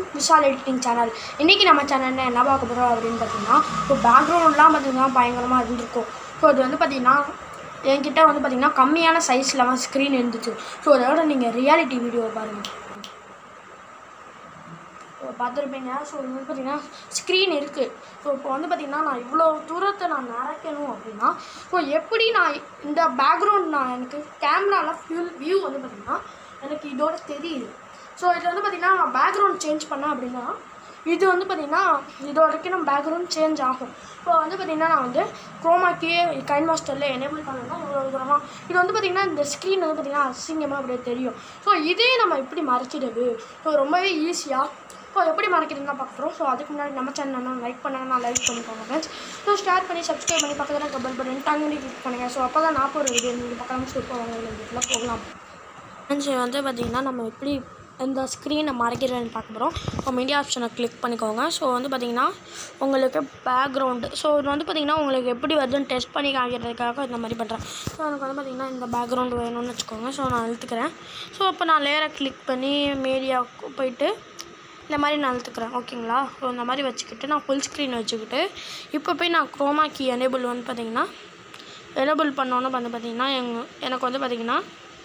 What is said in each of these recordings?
Vishal editing channel இன்றைக்கி நம்ம சேனலில் என்ன பார்க்க போகிறோம் அப்படின்னு பார்த்தீங்கன்னா இப்போ பேக்ரவுண்ட்லாம் பார்த்தீங்கன்னா பயங்கரமாக இருந்திருக்கும் ஸோ அது வந்து பார்த்தீங்கன்னா என்கிட்ட வந்து பார்த்தீங்கன்னா கம்மியான சைஸில் தான் ஸ்க்ரீன் இருந்துச்சு ஸோ அதோட நீங்கள் ரியாலிட்டி வீடியோவை பாருங்கள் இப்போ பார்த்துருப்பீங்க ஸோ இது வந்து பார்த்தீங்கன்னா ஸ்க்ரீன் இருக்குது ஸோ இப்போ வந்து பார்த்தீங்கன்னா நான் இவ்வளோ தூரத்தை நான் நடக்கணும் அப்படின்னா ஸோ எப்படி நான் இந்த பேக்ரவுண்ட் நான் எனக்கு கேமராவில் ஃபியூல் வியூ வந்து பார்த்தீங்கன்னா எனக்கு இதோட தெரியுது ஸோ இதில் வந்து பார்த்தீங்கன்னா நான் பேக்ரவுண்ட் சேஞ்ச் பண்ணேன் அப்படின்னா இது வந்து பார்த்தீங்கன்னா இது வரைக்கும் நம்ம பேக்ரவுண்ட் சேஞ்ச் ஆகும் இப்போ வந்து பார்த்தீங்கன்னா நான் வந்து குரோமாக்கே கைன் மாஸ்டரில் எனேபிள் பண்ணணும்னா இவ்வளோ தூரமாக இது வந்து பார்த்தீங்கன்னா இந்த ஸ்க்ரீன் வந்து பார்த்தீங்கன்னா அசிங்கமாக அப்படியே தெரியும் ஸோ இதே நம்ம எப்படி மறைச்சிடுது ஸோ ரொம்பவே ஈஸியாக ஸோ எப்படி மறைக்கிறதுனா பார்க்குறோம் ஸோ அதுக்கு முன்னாடி நம்ம சேனல் லைக் பண்ணுங்க நான் லைக் பண்ணிக்கோங்க ஃப்ரெண்ட்ஸ் ஸோ ஸ்டார்ட் பண்ணி சப்ஸ்கிரைப் பண்ணி பக்கத்தில் கபல் பட்டன் டாங்கி கிளிக் பண்ணுங்கள் ஸோ அப்போ தான் நான் போகிற வீடியோ நீங்கள் பார்க்கலாம் சூப்பர் வாங்க வீட்டில் போகலாம் ஃப்ரெண்ட்ஸ் வந்து பார்த்திங்கன்னா நம்ம எப்படி இந்த ஸ்க்ரீனை மறைக்கிறேன்னு பார்க்க போகிறோம் இப்போ மீடியா ஆப்ஷனை கிளிக் பண்ணிக்கோங்க ஸோ வந்து பார்த்திங்கன்னா உங்களுக்கு பேக்ரவுண்டு ஸோ இது வந்து பார்த்திங்கன்னா உங்களுக்கு எப்படி வருதுன்னு டெஸ்ட் பண்ணி காமிக்கிறதுக்காக இந்த மாதிரி பண்ணுறேன் ஸோ எனக்கு வந்து பார்த்திங்கன்னா இந்த பேக்ரவுண்டு வேணும்னு வச்சுக்கோங்க ஸோ நான் அழுத்துக்கிறேன் ஸோ இப்போ நான் லேயரை கிளிக் பண்ணி மீடியாவுக்கு போயிட்டு இந்த மாதிரி நான் அழுத்துக்கிறேன் ஓகேங்களா ஸோ இந்த மாதிரி வச்சுக்கிட்டு நான் ஃபுல் ஸ்க்ரீன் வச்சுக்கிட்டு இப்போ போய் நான் குரோமா கீ எனேபிள் வந்து பார்த்திங்கன்னா எனேபிள் பண்ணோன்னு வந்து பார்த்திங்கன்னா எங் எனக்கு வந்து பார்த்திங்கன்னா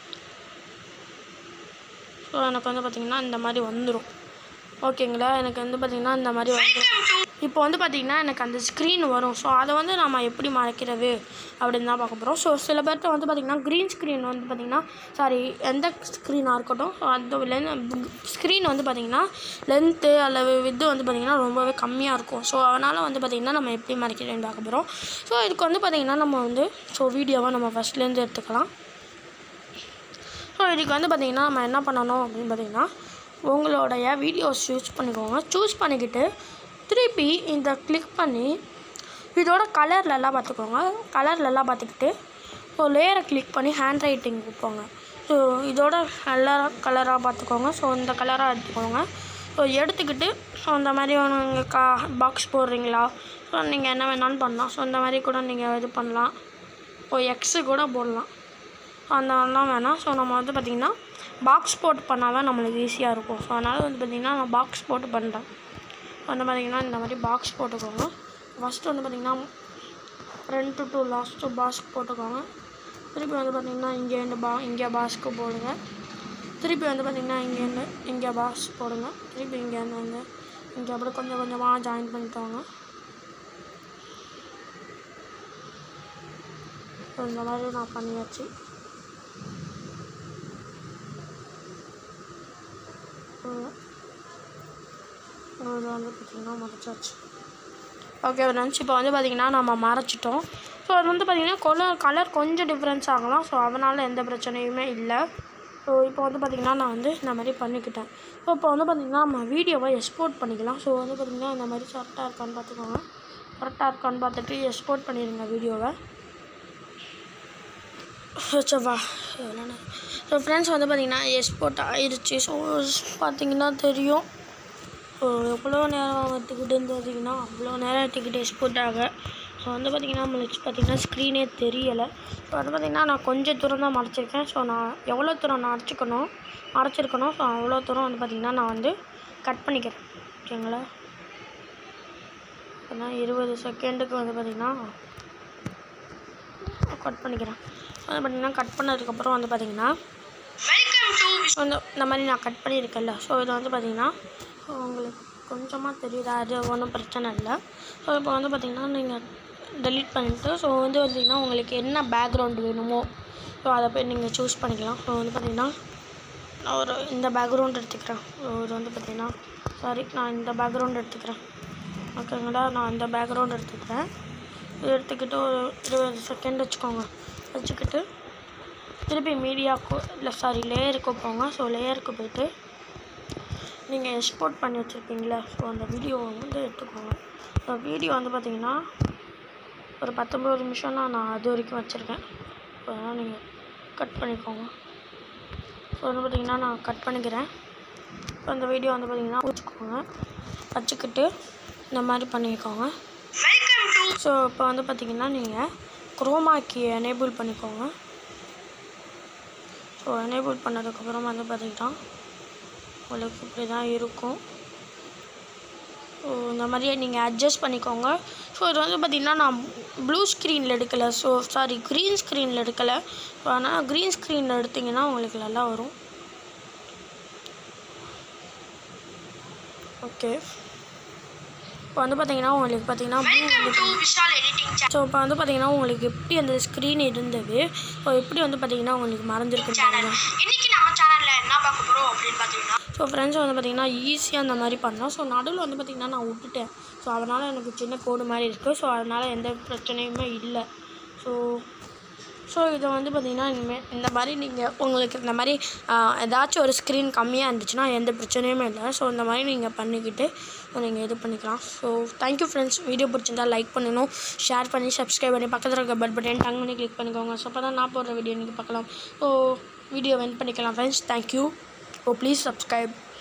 ஸோ எனக்கு வந்து பார்த்திங்கன்னா இந்த மாதிரி வந்துடும் ஓகேங்களா எனக்கு வந்து பார்த்திங்கன்னா இந்த மாதிரி வந்துடும் இப்போ வந்து பார்த்திங்கன்னா எனக்கு அந்த ஸ்க்ரீன் வரும் ஸோ அதை வந்து நம்ம எப்படி மறைக்கிறது அப்படின்னு தான் பார்க்க போகிறோம் ஸோ சில பேர்கிட்ட வந்து பார்த்திங்கன்னா க்ரீன் ஸ்க்ரீன் வந்து பார்த்திங்கன்னா சாரி எந்த ஸ்க்ரீனாக இருக்கட்டும் ஸோ அந்த லென் ஸ்க்ரீன் வந்து பார்த்திங்கன்னா லென்த்து அல்லது வித்து வந்து பார்த்திங்கன்னா ரொம்பவே கம்மியாக இருக்கும் ஸோ அதனால் வந்து பார்த்திங்கன்னா நம்ம எப்படி மறைக்கிறேன்னு பார்க்க போகிறோம் ஸோ இதுக்கு வந்து பார்த்திங்கன்னா நம்ம வந்து ஸோ வீடியோவை நம்ம ஃபஸ்ட்லேருந்து எடுத்துக்கலாம் ஸோ இதுக்கு வந்து பார்த்திங்கன்னா நம்ம என்ன பண்ணணும் அப்படின்னு பார்த்திங்கன்னா உங்களுடைய வீடியோஸ் சூஸ் பண்ணிக்கோங்க சூஸ் பண்ணிக்கிட்டு திருப்பி இந்த கிளிக் பண்ணி இதோட கலர்லலாம் பார்த்துக்கோங்க கலர்லலாம் பார்த்துக்கிட்டு ஸோ லேயரை கிளிக் பண்ணி ஹேண்ட் ரைட்டிங் போங்க ஸோ இதோட கலராக கலராக பார்த்துக்கோங்க ஸோ இந்த கலராக எடுத்துக்கோங்க ஸோ எடுத்துக்கிட்டு ஸோ இந்த மாதிரி நீங்கள் கா பாக்ஸ் போடுறீங்களா ஸோ நீங்கள் என்ன வேணாலும் பண்ணலாம் ஸோ இந்த மாதிரி கூட நீங்கள் இது பண்ணலாம் இப்போ எக்ஸு கூட போடலாம் அந்த மாதிரிலாம் வேணாம் ஸோ நம்ம வந்து பார்த்திங்கன்னா பாக்ஸ் போட்டு பண்ணால் தான் நம்மளுக்கு ஈஸியாக இருக்கும் ஸோ அதனால் வந்து பார்த்திங்கன்னா நான் பாக்ஸ் போட்டு பண்ணுறேன் வந்து பார்த்திங்கன்னா இந்த மாதிரி பாக்ஸ் போட்டுக்கோங்க ஃபஸ்ட்டு வந்து பார்த்திங்கன்னா ரெண்டு டு லாஸ்ட்டு பாஸ்க் போட்டுக்கோங்க திருப்பி வந்து பார்த்திங்கன்னா இங்கேருந்து பா இங்கே பாஸ்க்கு போடுங்க திருப்பி வந்து பார்த்திங்கன்னா இங்கேருந்து இங்கே பாஸ் போடுங்க திருப்பி இங்கேருந்து வந்து இங்கே அப்படியே கொஞ்சம் கொஞ்சமாக ஜாயின் பண்ணிக்கோங்க ஸோ இந்த மாதிரி நான் பண்ணியாச்சு இது வந்து பார்த்திங்கன்னா மறைச்சாச்சு ஓகே ஃப்ரெண்ட்ஸ் இப்போ வந்து பார்த்திங்கன்னா நம்ம மறைச்சிட்டோம் ஸோ அது வந்து பார்த்திங்கன்னா கலர் கலர் கொஞ்சம் டிஃப்ரென்ஸ் ஆகலாம் ஸோ அதனால் எந்த பிரச்சனையுமே இல்லை ஸோ இப்போ வந்து பார்த்திங்கன்னா நான் வந்து இந்த மாதிரி பண்ணிக்கிட்டேன் ஸோ இப்போ வந்து பார்த்திங்கன்னா நம்ம வீடியோவை எக்ஸ்போர்ட் பண்ணிக்கலாம் ஸோ வந்து பார்த்திங்கன்னா இந்த மாதிரி கரெக்டாக இருக்கான்னு பார்த்துக்கோங்க கரெக்டாக இருக்கான்னு பார்த்துட்டு எக்ஸ்போர்ட் பண்ணிடுங்க வீடியோவை வா ஸோ ஃப்ரெண்ட்ஸ் வந்து பார்த்திங்கன்னா எக்ஸ்போர்ட் ஆயிடுச்சு ஸோ பார்த்திங்கன்னா தெரியும் ஸோ எவ்வளோ நேரம் எடுத்துக்கிட்டுன்னு பார்த்தீங்கன்னா அவ்வளோ நேரம் எடுத்துக்கிட்டு எக்ஸ்போர்ட் ஆக ஸோ வந்து பார்த்திங்கன்னா நம்மளுக்கு பார்த்திங்கன்னா ஸ்க்ரீனே தெரியலை ஸோ வந்து பார்த்திங்கன்னா நான் கொஞ்சம் தூரம் தான் மறைச்சிருக்கேன் ஸோ நான் எவ்வளோ தூரம் நான் அரைச்சிக்கணும் மறைச்சிருக்கணும் ஸோ அவ்வளோ தூரம் வந்து பார்த்திங்கன்னா நான் வந்து கட் பண்ணிக்கிறேன் ஓகேங்களா ஏன்னா இருபது செகண்டுக்கு வந்து பார்த்திங்கன்னா கட் பண்ணிக்கிறேன் வந்து பார்த்திங்கன்னா கட் பண்ணதுக்கப்புறம் வந்து பார்த்திங்கன்னா வந்து இந்த மாதிரி நான் கட் பண்ணியிருக்கேன்ல ஸோ இதை வந்து பார்த்திங்கன்னா உங்களுக்கு கொஞ்சமாக தெரியுது அது ஒன்றும் பிரச்சனை இல்லை ஸோ இப்போ வந்து பார்த்திங்கன்னா நீங்கள் டெலீட் பண்ணிவிட்டு ஸோ வந்து பார்த்திங்கன்னா உங்களுக்கு என்ன பேக்ரவுண்ட் வேணுமோ ஸோ அதை போய் நீங்கள் சூஸ் பண்ணிக்கலாம் ஸோ வந்து பார்த்திங்கன்னா நான் ஒரு இந்த பேக்ரவுண்ட் எடுத்துக்கிறேன் ஸோ இது வந்து பார்த்திங்கன்னா சாரி நான் இந்த பேக்ரவுண்ட் எடுத்துக்கிறேன் ஓகேங்களா நான் இந்த பேக்ரவுண்ட் எடுத்துக்கிறேன் இது எடுத்துக்கிட்டு ஒரு இருபது செகண்ட் வச்சுக்கோங்க வச்சுக்கிட்டு திருப்பி மீடியாவுக்கு இல்லை சாரி லேயருக்கு போங்க ஸோ லேயருக்கு போயிட்டு நீங்கள் எக்ஸ்போர்ட் பண்ணி வச்சுருப்பீங்களா ஸோ அந்த வீடியோவை வந்து எடுத்துக்கோங்க ஸோ வீடியோ வந்து பார்த்திங்கன்னா ஒரு பத்தொம்பது நிமிஷம் தான் நான் அது வரைக்கும் வச்சுருக்கேன் ஸோ அதனால் நீங்கள் கட் பண்ணிக்கோங்க ஸோ வந்து பார்த்திங்கன்னா நான் கட் பண்ணிக்கிறேன் ஸோ அந்த வீடியோ வந்து பார்த்திங்கன்னா வச்சுக்கோங்க வச்சுக்கிட்டு இந்த மாதிரி பண்ணிக்கோங்க ஸோ இப்போ வந்து பார்த்திங்கன்னா நீங்கள் குரோமாக்கி எனேபிள் பண்ணிக்கோங்க ஸோ எனேபிள் பண்ணதுக்கப்புறம் வந்து பார்த்திங்கன்னா உங்களுக்கு இப்படி தான் இருக்கும் ஸோ இந்த மாதிரியே நீங்கள் அட்ஜஸ்ட் பண்ணிக்கோங்க ஸோ இது வந்து பார்த்திங்கன்னா நான் ப்ளூ ஸ்க்ரீனில் எடுக்கலை ஸோ சாரி க்ரீன் ஸ்க்ரீனில் எடுக்கலை ஸோ ஆனால் க்ரீன் ஸ்க்ரீனில் எடுத்திங்கன்னா உங்களுக்கு நல்லா வரும் ஓகே இப்போ வந்து பார்த்தீங்கன்னா உங்களுக்கு பார்த்தீங்கன்னா ப்ளூ வந்து ஸோ இப்போ வந்து பார்த்தீங்கன்னா உங்களுக்கு எப்படி அந்த ஸ்க்ரீன் இருந்தது ஸோ எப்படி வந்து பார்த்தீங்கன்னா உங்களுக்கு மறைஞ்சிருக்குன்னு பாருங்க இன்னைக்கு நம்ம சேனல்ல என்ன பார்க்க போறோம் அப்படின்னு பார்த்தீங்கன்னா ஸோ ஃப்ரெண்ட்ஸ் வந்து பார்த்தீங்கன்னா ஈஸியாக அந்த மாதிரி பண்ணோம் ஸோ நடுவில் வந்து பார்த்தீங்கன்னா நான் விட்டுட்டேன் ஸோ அதனால் எனக்கு சின்ன கோடு மாதிரி இருக்குது ஸோ அதனால் எந்த பிரச்சனையுமே இல்லை ஸோ ஸோ இதை வந்து பார்த்தீங்கன்னா இனிமேல் இந்த மாதிரி நீங்கள் உங்களுக்கு இந்த மாதிரி ஆஹ், ஏதாச்சும் ஒரு ஸ்க்ரீன் கம்மியாக இருந்துச்சுன்னா எந்த பிரச்சனையுமே இல்லை ஸோ இந்த மாதிரி நீங்கள் பண்ணிக்கிட்டு நீங்கள் இது பண்ணிக்கலாம் ஸோ தேங்க்யூ ஃப்ரெண்ட்ஸ் வீடியோ பிடிச்சிருந்தா லைக் பண்ணணும் ஷேர் பண்ணி சப்ஸ்கிரைப் பண்ணி பக்கத்தில் இருக்க பெல் பட்டன் டங் பண்ணி கிளிக் பண்ணிக்கோங்க ஸோ அப்போ தான் நான் போடுற வீடியோ நீங்கள் பார்க்கலாம் ஸோ வீடியோ வென் பண்ணிக்கலாம் friends thank you oh please subscribe